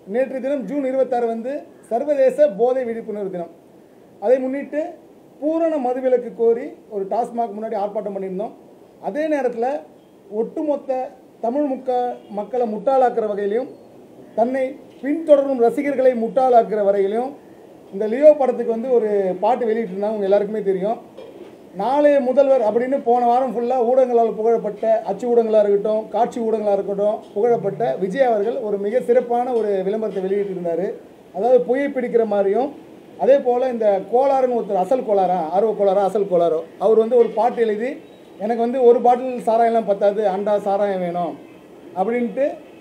நேற்று தினம் ஜூன் இருபத்தாறு வந்து சர்வதேச போதை விழிப்புணர்வு தினம் அதை முன்னிட்டு பூரண மதுவிலக்கு கோரி ஒரு டாஸ்மாக் முன்னாடி ஆர்ப்பாட்டம் பண்ணியிருந்தோம் அதே நேரத்தில் ஒட்டுமொத்த தமிழ் முக்க மக்களை முட்டாளாக்குற வகையிலையும் தன்னை பின்தொடரும் ரசிகர்களை முட்டாளாக்குற வரையிலும் இந்த லியோ படத்துக்கு வந்து ஒரு பாட்டு வெளியிட்டிருந்தாங்க உங்க எல்லாருக்குமே தெரியும் நாளைய முதல்வர் அப்படின்னு போன வாரம் ஃபுல்லாக ஊடகங்களால் புகழப்பட்ட அச்சு ஊடகங்களாக இருக்கட்டும் காட்சி ஊடகங்களாக இருக்கட்டும் புகழப்பட்ட விஜய் அவர்கள் ஒரு மிக சிறப்பான ஒரு விளம்பரத்தை வெளியிட்டிருந்தார் அதாவது புகைப்பிடிக்கிற மாதிரியும் அதே போல் இந்த கோளாறுன்னு ஒருத்தர் அசல் கோளாரா ஆர்வ கோளாரா அசல் கோளாரோ அவர் வந்து ஒரு பாட்டு எழுதி எனக்கு வந்து ஒரு பாட்டில் சாராயம்லாம் பத்தாது அண்டா சாராயம் வேணும் அப்படின்ட்டு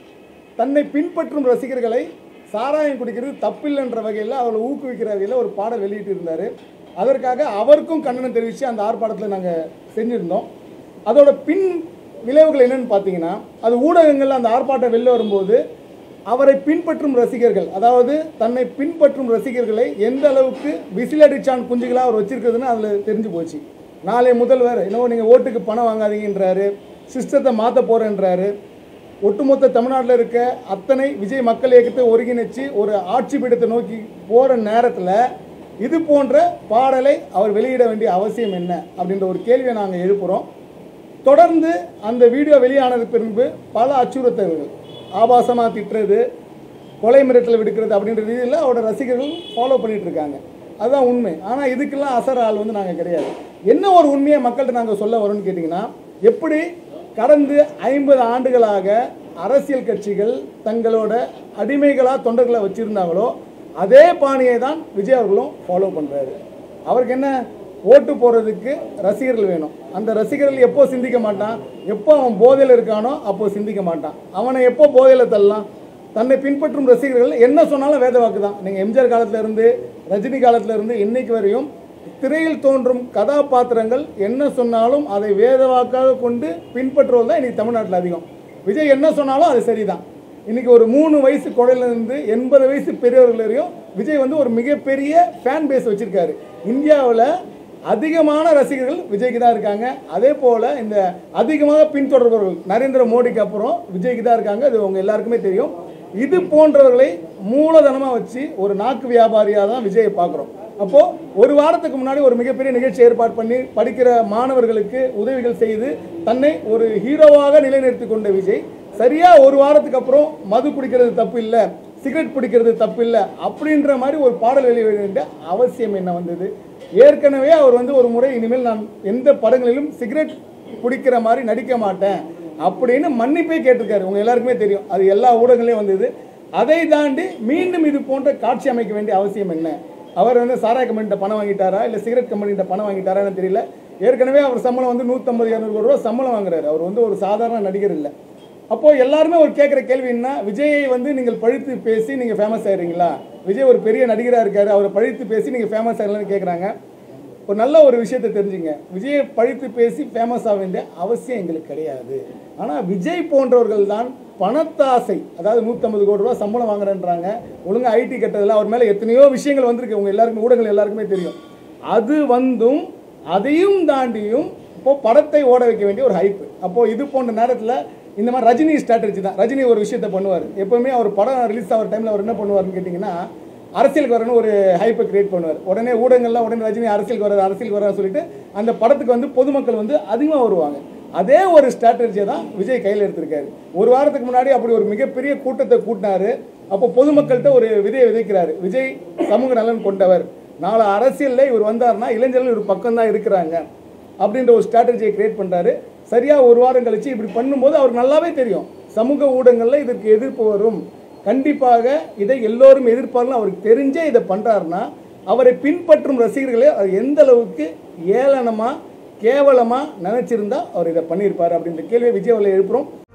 தன்னை பின்பற்றும் ரசிகர்களை சாராயம் குடிக்கிறது தப்பில்லைன்ற வகையில் அவளை ஊக்குவிக்கிற வகையில் ஒரு பாடல் வெளியிட்டிருந்தார் அதற்காக அவருக்கும் கண்டனம் தெரிவித்து அந்த ஆர்ப்பாட்டத்தில் நாங்கள் செஞ்சுருந்தோம் அதோட பின் விளைவுகள் என்னன்னு பார்த்தீங்கன்னா அது ஊடகங்களில் அந்த ஆர்ப்பாட்டம் வெளில வரும்போது அவரை பின்பற்றும் ரசிகர்கள் அதாவது தன்னை பின்பற்றும் ரசிகர்களை எந்த அளவுக்கு விசிலடிச்சான் குஞ்சுகளாக அவர் வச்சிருக்கிறதுன்னு அதில் தெரிஞ்சு போச்சு நாளை முதல்வர் இன்னும் நீங்கள் ஓட்டுக்கு பணம் வாங்காதீங்கன்றாரு சிஸ்டத்தை மாற்ற போகிறேன்றாரு ஒட்டுமொத்த தமிழ்நாட்டில் இருக்க அத்தனை விஜய் மக்கள் இயக்கத்தை ஒருங்கிணைச்சு ஒரு ஆட்சி பீடத்தை நோக்கி போகிற நேரத்தில் இது போன்ற பாடலை அவர் வெளியிட வேண்டிய அவசியம் என்ன அப்படின்ற ஒரு கேள்வியை நாங்கள் எழுப்புகிறோம் தொடர்ந்து அந்த வீடியோ வெளியானது பின்பு பல அச்சுறுத்தல்கள் ஆபாசமாக திட்டுறது கொலை மிரட்டல் விடுக்கிறது அப்படின்ற ரீதியில் அவரோட ரசிகர்கள் ஃபாலோ பண்ணிட்டு இருக்காங்க அதுதான் உண்மை ஆனால் இதுக்கெல்லாம் அசர ஆள் வந்து நாங்கள் கிடையாது என்ன ஒரு உண்மையை மக்கள்கிட்ட நாங்கள் சொல்ல வரோம்னு கேட்டிங்கன்னா எப்படி கடந்து ஐம்பது ஆண்டுகளாக அரசியல் கட்சிகள் தங்களோட அடிமைகளாக தொண்டர்களை வச்சுருந்தாங்களோ அதே பாணியை தான் விஜய் அவர்களும் ஃபாலோ பண்ணுறாரு அவருக்கு என்ன ஓட்டு போடுறதுக்கு ரசிகர்கள் வேணும் அந்த ரசிகர்கள் எப்போ சிந்திக்க மாட்டான் எப்போ அவன் போதையில் இருக்கானோ அப்போ சிந்திக்க மாட்டான் அவனை எப்போ போதையில் தள்ளலாம் தன்னை பின்பற்றும் ரசிகர்கள் என்ன சொன்னாலும் வேத வாக்கு தான் நீங்கள் எம்ஜிஆர் காலத்துல இருந்து ரஜினி காலத்துல இருந்து இன்னைக்கு வரையும் திரையில் தோன்றும் கதாபாத்திரங்கள் என்ன சொன்னாலும் அதை வேத வாக்காக கொண்டு பின்பற்றுவது தான் இன்னைக்கு தமிழ்நாட்டில் அதிகம் விஜய் என்ன சொன்னாலும் அது சரிதான் இன்னைக்கு ஒரு மூணு வயசு குழந்தைலேருந்து எண்பது வயசு பெரியவர்கள் வரையும் விஜய் வந்து ஒரு மிகப்பெரிய ஃபேன் பேஸ் வச்சிருக்காரு இந்தியாவில் அதிகமான ரசிகர்கள் விஜய்க்கு தான் இருக்காங்க அதே போல் இந்த அதிகமாக பின்தொடர்பவர்கள் நரேந்திர மோடிக்கு அப்புறம் விஜய்க்கு தான் இருக்காங்க அது உங்க எல்லாருக்குமே தெரியும் இது போன்றவர்களை மூலதனமாக வச்சு ஒரு நாக்கு வியாபாரியாக தான் விஜயை பார்க்குறோம் அப்போது ஒரு வாரத்துக்கு முன்னாடி ஒரு மிகப்பெரிய நிகழ்ச்சி ஏற்பாடு பண்ணி படிக்கிற மாணவர்களுக்கு உதவிகள் செய்து தன்னை ஒரு ஹீரோவாக நிலைநிறுத்தி கொண்ட விஜய் சரியா ஒரு வாரத்துக்கு அப்புறம் மது குடிக்கிறது தப்பு இல்லை சிகரெட் பிடிக்கிறது தப்பு இல்லை அப்படின்ற மாதிரி ஒரு பாடல் வெளியிட வேண்டிய அவசியம் என்ன வந்தது ஏற்கனவே அவர் வந்து ஒரு முறை இனிமேல் நான் எந்த படங்களிலும் சிகரெட் குடிக்கிற மாதிரி நடிக்க மாட்டேன் அப்படின்னு மன்னிப்பே கேட்டிருக்காரு உங்க எல்லாருக்குமே தெரியும் அது எல்லா ஊடகங்களையும் வந்தது அதை தாண்டி மீண்டும் இது போன்ற காட்சி அமைக்க வேண்டிய அவசியம் என்ன அவர் வந்து சாராய கம்பெனிட்ட பணம் வாங்கிட்டாரா இல்லை சிகரெட் கம்பெனிட்ட பணம் வாங்கிட்டாரான்னு தெரியல ஏற்கனவே அவர் சம்பளம் வந்து நூற்றம்பது இரநூறு ரூபா சம்பளம் வாங்குறாரு அவர் வந்து ஒரு சாதாரண நடிகர் இல்லை அப்போ எல்லாருமே ஒரு கேட்குற கேள்வி என்ன விஜயை வந்து நீங்கள் பழித்து பேசி நீங்கள் ஃபேமஸ் ஆயிடுறீங்களா விஜய் ஒரு பெரிய நடிகராக இருக்காரு அவரை பழித்து பேசி நீங்கள் ஃபேமஸ் ஆகலன்னு கேட்குறாங்க ஒரு நல்ல ஒரு விஷயத்தை தெரிஞ்சுங்க விஜயை பழித்து பேசி ஃபேமஸ் ஆக வேண்டிய அவசியம் எங்களுக்கு கிடையாது ஆனால் விஜய் போன்றவர்கள் தான் பணத்தாசை அதாவது நூற்றம்பது கோடி ரூபா சம்பளம் வாங்குறேன்றாங்க ஒழுங்கா ஐடி கட்டதில் அவர் மேலே எத்தனையோ விஷயங்கள் வந்திருக்கு உங்க எல்லாருக்குமே ஊடகங்கள் எல்லாருக்குமே தெரியும் அது வந்தும் அதையும் தாண்டியும் இப்போ படத்தை ஓட வைக்க வேண்டிய ஒரு ஹைப்பு அப்போ இது போன்ற நேரத்தில் இந்த மாதிரி ரஜினி ஸ்ட்ராட்டஜி தான் ரஜினி ஒரு விஷயத்தை பண்ணுவார் எப்பவுமே அவர் படம் ரிலீஸ் ஆகிற டைமில் அவர் என்ன பண்ணுவார்னு கேட்டிங்கன்னா அரசியலுக்கு வரணும்னு ஒரு ஹைப்பை கிரியேட் பண்ணுவார் உடனே ஊடகங்கள்லாம் உடனே ரஜினி அரசியலுக்கு வராது அரசியலுக்கு வராது சொல்லிட்டு அந்த படத்துக்கு வந்து பொதுமக்கள் வந்து அதிகமாக வருவாங்க அதே ஒரு ஸ்ட்ராட்டஜியை தான் விஜய் கையில் எடுத்திருக்காரு ஒரு வாரத்துக்கு முன்னாடி அப்படி ஒரு மிகப்பெரிய கூட்டத்தை கூட்டினாரு அப்போ பொதுமக்கள்கிட்ட ஒரு விதையை விதைக்கிறாரு விஜய் சமூக நலன் கொண்டவர் நாளை அரசியலில் இவர் வந்தார்னா இளைஞர்கள் ஒரு பக்கம் தான் இருக்கிறாங்க அப்படின்ற ஒரு ஸ்ட்ராட்டஜியை கிரியேட் பண்ணுறாரு சரியாக ஒரு வாரம் கழிச்சு இப்படி பண்ணும்போது அவருக்கு நல்லாவே தெரியும் சமூக ஊடகங்களில் இதற்கு எதிர்ப்பு வரும் கண்டிப்பாக இதை எல்லோரும் எதிர்ப்பார்கள் அவருக்கு தெரிஞ்சே இதை பண்ணுறாருன்னா அவரை பின்பற்றும் ரசிகர்களே அவர் எந்த அளவுக்கு ஏளனமாக கேவலமாக நினச்சிருந்தா அவர் இதை பண்ணியிருப்பார் அப்படின்ற கேள்வியை விஜய் அவர்களை எழுப்புறோம்